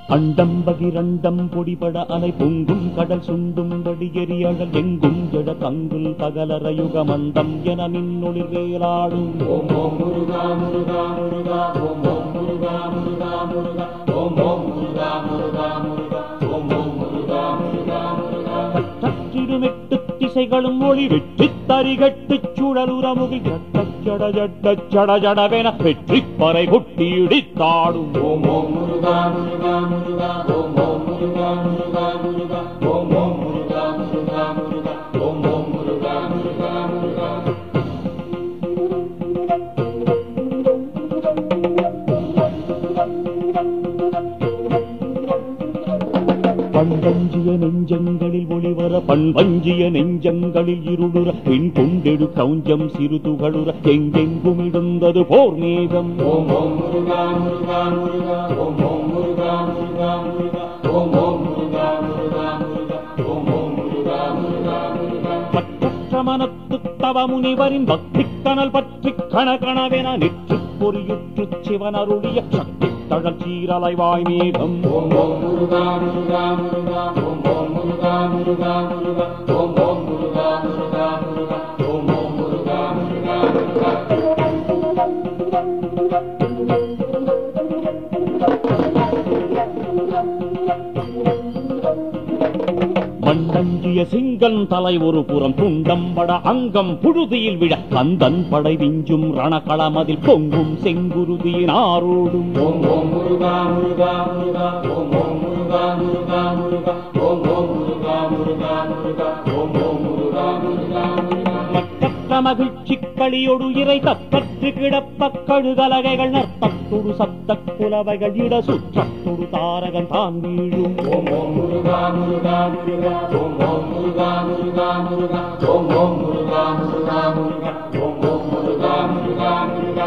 அண்டம் பகிரண்டம் பொடிபட அலை பொங்கும் கடல் சுண்டும் வடியெறி அழல் எங்கும் ஜட தங்குல் பகலர யுகமந்தம் என மின்னொளிர் வேலாடும் ஓம் ஓம் முருகா முருகா முருகா ஓம் ஓம் முருகா முருகா முருகா ஓம் ஓம் முருகா முருகா முருகா ஓம் ஓம் முருகா முருகா முருகா தற்றிடுமெட்டு திசைகளும் ஒளி வெற்றி தரிகட்டுச் சுழலுரமுகில் ஜட்டச் ஜட ஜட்டச் ஜட ஜடவென வெற்றி பறை கொட்டி இடித்தாடும் ஓம் ஓம் முருகா முருகா முருகா ஓம் ஓம் முருகா முருகா முருகா ஓம் ஓம் முருகா முருகா முருகா ஓம் ஓம் முருகா முருகா முருகா பண்பஞ்சிய நெஞ்சங்களில் ஒளிவர பண்பஞ்சிய நெஞ்சங்களில் இருளுற பின் கொண்டெடு கௌஞ்சம் சிறு துகளுற எங்கெங்கும் இடந்தது போர் மேகம் ஓம் ஓம் முருகா முருகா முருகா ஓம் ஓம் முருகா முருகா முருகா ஓம் ஓம் முருகா முருகா முருகா ஓம் ஓம் முருகா முருகா முருகா பற்றற்ற மனத்து தவ முனிவரின் பக்தி கனல் பற்றி கணகணவென நெற்று பொறியுற்று சிவன் அருளிய சக்தி தழல் சீரலைவாய் மேகம் ஓம் ஓம் முருகா முருகா முருகா ஓம் ஓம் முருகா முருகா முருகா ஓம் ஓம் முருகா முருகா முருகா ஓம் ஓம் முருகா முருகா முருகா மண்ணஞ்சிய சிங்கன் தலை ஒரு புறம் துண்டம் பட அங்கம் புழுதியில் விழ கந்தன் படை விஞ்சும் ரணகளமதில் பொங்கும் செங்குருதியின் ஆரோடும் ஓம் ஓம் முருகா முருகா முருகா ஓம் ஓம் முருகா முருகா முருகா ஓம் ஓம் முருகா முருகா முருகா ஓம் ஓம் முருகா முருகா முருகா மக்கற்ற மகிழ்ச்சி களியொடு இறை தக்கற்று கிடப்ப கழுகலகைகள் நற்பத்தொடு சத்த புலவைகள் இட சுற்றத்தொடு தாரகன் தான் வீழும் ஓம் ஓம் முருகா முருகா முருகா ஓம் ஓம் முருகா முருகா முருகா ஓம் ஓம் முருகா முருகா முருகா ஓம் ஓம் முருகா முருகா முருகா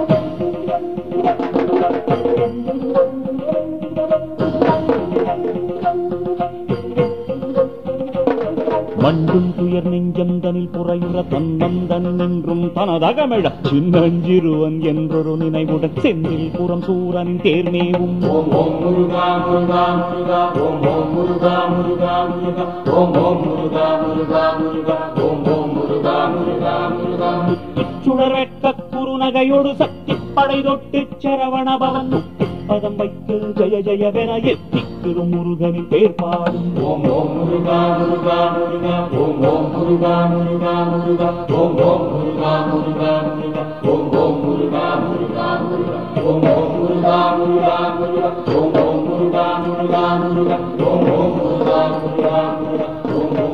மண்டும் துயர் நெஞ்சம் தனில் புறையுற தன்னந்தன் நின்றும் தனதகமிழ சின்னஞ்சிறுவன் என்றொரு நினைவுடன் செந்தில் புறம் சூரனின் தேர்மேவும் ஓம் ஓம் முருகா முருகா முருகா ஓம் ஓம் முருகா முருகா முருகா ஓம் ஓம் முருகா முருகா முருகா ஓம் ஓம் முருகா முருகா முருகா சுடர் வெட்க குறுநகையோடு சக்தி படை தொட்டு சரவண பவன் பதம் வைத்து ஜெய ஜெயவென எத்திக்கிறு முருகனின் பேர் பாடும் ஓம் ஓம் முருகா முருகா முருகா ஓம் ஓம் முருகா முருகா முருகா ஓம் ஓம் முருகா முருகா முருகா ஓம் ஓம் முருகா முருகா முருகா ஓம் ஓம் முருகா முருகா முருகா ஓம் ஓம் முருகா முருகா முருகா ஓம் ஓம் முருகா முருகா முருகா ஓம் ஓம்